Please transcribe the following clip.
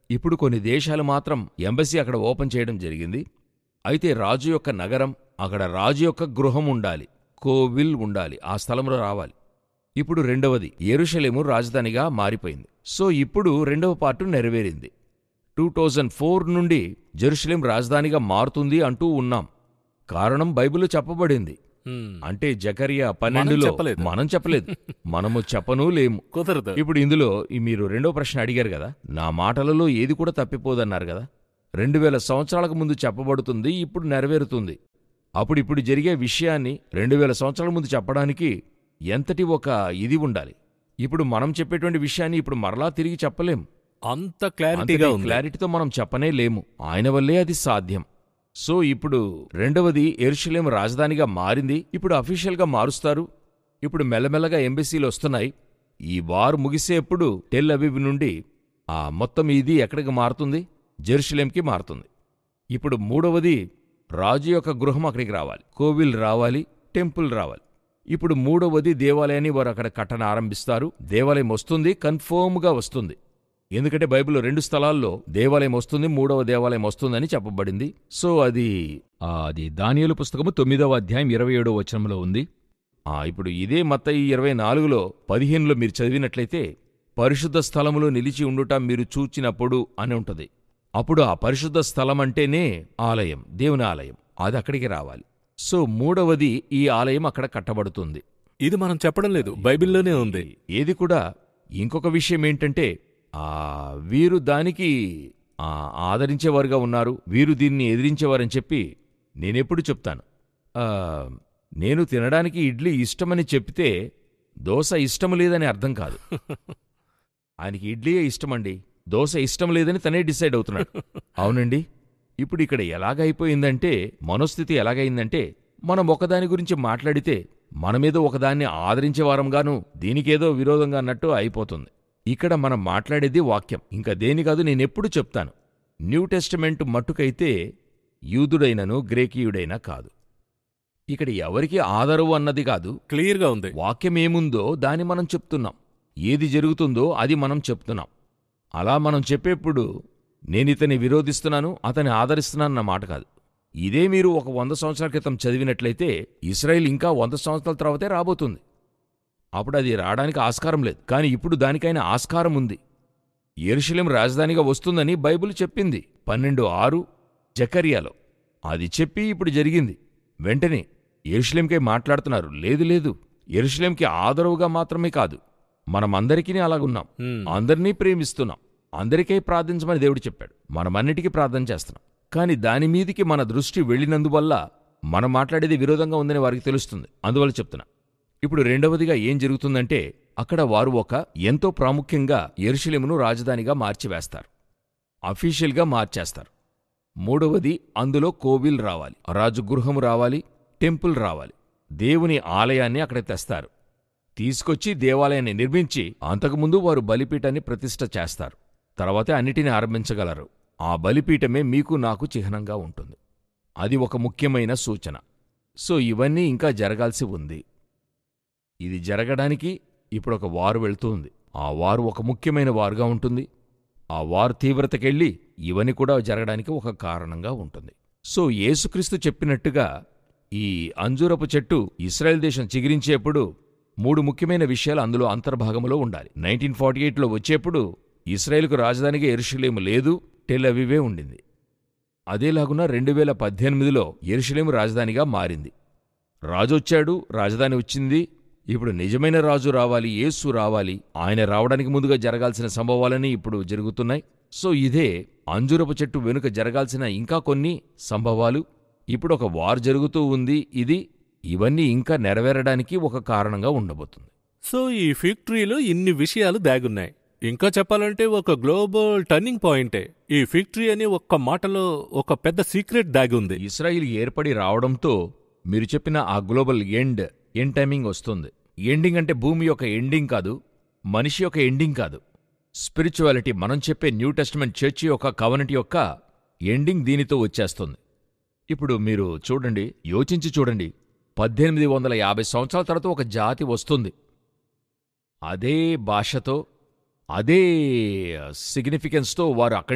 ఇప్పుడు కొన్ని దేశాలు మాత్రం ఎంబసీ అక్కడ ఓపెన్ చేయడం జరిగింది అయితే రాజు యొక్క నగరం అక్కడ రాజు యొక్క గృహం ఉండాలి కోవిల్ ఉండాలి ఆ స్థలంలో రావాలి ఇప్పుడు రెండవది ఎరుషలేము రాజధానిగా మారిపోయింది సో ఇప్పుడు రెండవ పార్టు నెరవేరింది టూ థౌజండ్ ఫోర్ నుండి జెరూసలేం రాజధానిగా మారుతుంది అంటూ ఉన్నాం కారణం బైబిల్లో చెప్పబడింది హ్మ్. అంటే జకరియా పన్నెండులో చెప్పలేదు. మనం చెప్పలేదు మనము చెప్పనూ లేము కుదరదు ఇప్పుడు ఇందులో ఈ మీరు రెండో ప్రశ్న అడిగారు కదా నా మాటలలో ఏది కూడా తప్పిపోదన్నారు కదా రెండు వేల సంవత్సరాలకు ముందు చెప్పబడుతుంది ఇప్పుడు నెరవేరుతుంది అప్పుడు ఇప్పుడు జరిగే విషయాన్ని రెండు వేల సంవత్సరాల ముందు చెప్పడానికి ఎంతటి ఒక ఇది ఉండాలి ఇప్పుడు మనం చెప్పేటువంటి విషయాన్ని ఇప్పుడు మరలా తిరిగి చెప్పలేం అంత అంతటి క్లారిటీగా ఉంది క్లారిటీతో మనం చెప్పనే లేము ఆయన వల్లే అది సాధ్యం సో ఇప్పుడు రెండవది ఎరుషలేం రాజధానిగా మారింది ఇప్పుడు అఫీషియల్గా మారుస్తారు ఇప్పుడు మెల్లమెల్లగా ఎంబసీలు వస్తున్నాయి ఈ వారు ముగిసేప్పుడు టెల్ అవివ్ నుండి ఆ మొత్తం ఇది ఎక్కడికి మారుతుంది జెరూసలేంకి మారుతుంది ఇప్పుడు మూడవది రాజు యొక్క గృహం అక్కడికి రావాలి కోవిల్ రావాలి టెంపుల్ రావాలి ఇప్పుడు మూడవది దేవాలయాన్ని వారు అక్కడ కట్టన ఆరంభిస్తారు దేవాలయం వస్తుంది కన్ఫర్మ్గా వస్తుంది ఎందుకంటే బైబిల్లో రెండు స్థలాల్లో దేవాలయం వస్తుంది మూడవ దేవాలయం వస్తుందని చెప్పబడింది సో అది ఆ, అది దానియేలు పుస్తకము తొమ్మిదవ అధ్యాయం ఇరవై ఏడవ వచనంలో ఉంది ఆ, ఇప్పుడు ఇదే మత ఈ ఇరవై నాలుగులో పదిహేనులో మీరు చదివినట్లయితే పరిశుద్ధ స్థలములో నిలిచి ఉండుట మీరు చూచినప్పుడు అని ఉంటది అప్పుడు ఆ పరిశుద్ధ స్థలం అంటేనే ఆలయం దేవుని ఆలయం అది అక్కడికి రావాలి సో మూడవది ఈ ఆలయం అక్కడ కట్టబడుతుంది ఇది మనం చెప్పడం లేదు బైబిల్లోనే ఉంది ఏది కూడా ఇంకొక విషయం ఏంటంటే ఆ వీరు దానికి ఆ, ఆదరించేవారుగా ఉన్నారు వీరు దీన్ని ఎదిరించేవారని చెప్పి నేనెప్పుడు చెప్తాను ఆ, నేను తినడానికి ఇడ్లీ ఇష్టమని చెప్తే దోశ ఇష్టం లేదని అర్థం కాదు ఆయనకి ఇడ్లీయే ఇష్టమండి దోశ ఇష్టం లేదని తనే డిసైడ్ అవుతున్నాడు అవునండి ఇప్పుడు ఇక్కడ ఎలాగైపోయిందంటే మనోస్థితి ఎలాగైందంటే మనం ఒకదాని గురించి మాట్లాడితే మనమేదో ఒకదాన్ని ఆదరించేవారంగాను దీనికేదో విరోధంగా అన్నట్టు అయిపోతుంది ఇక్కడ మనం మాట్లాడేది వాక్యం ఇంకా దేని కాదు నేనెప్పుడు చెప్తాను న్యూ టెస్టిమెంట్ మట్టుకైతే యూదుడైనను గ్రేకీయుడైనా కాదు ఇక్కడ ఎవరికి ఆదరవు అన్నది కాదు క్లియర్గా ఉంది వాక్యం ఏముందో దాన్ని మనం చెప్తున్నాం ఏది జరుగుతుందో అది మనం చెప్తున్నాం అలా మనం చెప్పేప్పుడు నేనితని విరోధిస్తున్నాను అతని ఆదరిస్తున్నానన్న మాట కాదు ఇదే మీరు ఒక వంద సంవత్సరాల క్రితం చదివినట్లయితే ఇస్రాయిల్ ఇంకా వంద సంవత్సరాల తర్వాతే రాబోతుంది అప్పుడు అది రావడానికి ఆస్కారం లేదు కానీ ఇప్పుడు దానికైనా ఆస్కారం ఉంది ఎరుషలేం రాజధానిగా వస్తుందని బైబిల్ చెప్పింది పన్నెండు ఆరు జకరియాలో అది చెప్పి ఇప్పుడు జరిగింది వెంటనే ఎరుషలేంకై మాట్లాడుతున్నారు లేదు లేదు ఎరుషలేంకి ఆదరవుగా మాత్రమే కాదు మనమందరికీ అలాగున్నాం హ్మ్. అందరినీ ప్రేమిస్తున్నాం అందరికై ప్రార్థించమని దేవుడు చెప్పాడు మనమన్నిటికీ ప్రార్థన చేస్తున్నాం కానీ దాని మీదికి మన దృష్టి వెళ్ళినందువల్ల మనం మాట్లాడేది విరోధంగా ఉందని వారికి తెలుస్తుంది అందువల్ల చెప్తున్నా ఇప్పుడు రెండవదిగా ఏం జరుగుతుందంటే అక్కడ వారు ఒక ఎంతో ప్రాముఖ్యంగా ఎరుషలేమును రాజధానిగా మార్చివేస్తారు అఫీషియల్గా మార్చేస్తారు మూడవది అందులో కోవిల్ రావాలి రాజగృహము రావాలి టెంపుల్ రావాలి దేవుని ఆలయాన్ని అక్కడ తెస్తారు తీసుకొచ్చి దేవాలయాన్ని నిర్మించి అంతకుముందు వారు బలిపీఠాన్ని ప్రతిష్ఠ చేస్తారు తర్వాతే అన్నిటిని ఆరంభించగలరు ఆ బలిపీఠమే మీకు నాకు చిహ్నంగా ఉంటుంది అది ఒక ముఖ్యమైన సూచన సో ఇవన్నీ ఇంకా జరగాల్సి ఉంది ఇది జరగడానికి ఇప్పుడు ఒక వారు వెళ్తూ ఉంది ఆ వారు ఒక ముఖ్యమైన వారుగా ఉంటుంది ఆ వారు తీవ్రతకెళ్ళి ఇవన్నీ కూడా జరగడానికి ఒక కారణంగా ఉంటుంది సో యేసుక్రీస్తు చెప్పినట్టుగా ఈ అంజూరపు చెట్టు ఇస్రాయెల్ దేశం చిగిరించేప్పుడు మూడు ముఖ్యమైన విషయాలు అందులో అంతర్భాగంలో ఉండాలి నైన్టీన్ ఫార్టీ ఎయిట్లో వచ్చేప్పుడు ఇస్రాయేల్కు రాజధానిగా ఎరుషలేము లేదు టెల్ అవివే ఉండింది అదేలాగున రెండు వేల పద్దెనిమిదిలో ఎరుషలేము రాజధానిగా మారింది రాజొచ్చాడు రాజధాని వచ్చింది ఇప్పుడు నిజమైన రాజు రావాలి యేసు రావాలి ఆయన రావడానికి ముందుగా జరగాల్సిన సంభవాలన్నీ ఇప్పుడు జరుగుతున్నాయి సో ఇదే అంజురపు చెట్టు వెనుక జరగాల్సిన ఇంకా కొన్ని సంభవాలు ఇప్పుడు ఒక వార్ జరుగుతూ ఉంది ఇది ఇవన్నీ ఇంకా నెరవేరడానికి ఒక కారణంగా ఉండబోతుంది సో ఈ ఫిగ్ ట్రీలో ఇన్ని విషయాలు దాగున్నాయి ఇంకా చెప్పాలంటే ఒక గ్లోబల్ టర్నింగ్ పాయింటే ఈ ఫిగ్ ట్రీ అని ఒక్క మాటలో ఒక పెద్ద సీక్రెట్ దాగి ఉంది ఇస్రాయిల్ ఏర్పడి రావడంతో మీరు చెప్పిన ఆ గ్లోబల్ ఎండ్ ఎండ్ టైమింగ్ వస్తుంది ఎండింగ్ అంటే భూమి యొక్క ఎండింగ్ కాదు మనిషి యొక్క ఎండింగ్ కాదు స్పిరిచువాలిటీ మనం చెప్పే న్యూ టెస్ట్మెంట్ చర్చి యొక్క కవనటి యొక్క ఎండింగ్ దీనితో వచ్చేస్తుంది ఇప్పుడు మీరు చూడండి యోచించి చూడండి పద్దెనిమిది వందల యాభై సంవత్సరాల తర్వాత ఒక జాతి వస్తుంది అదే భాషతో అదే సిగ్నిఫికెన్స్తో వారు అక్కడి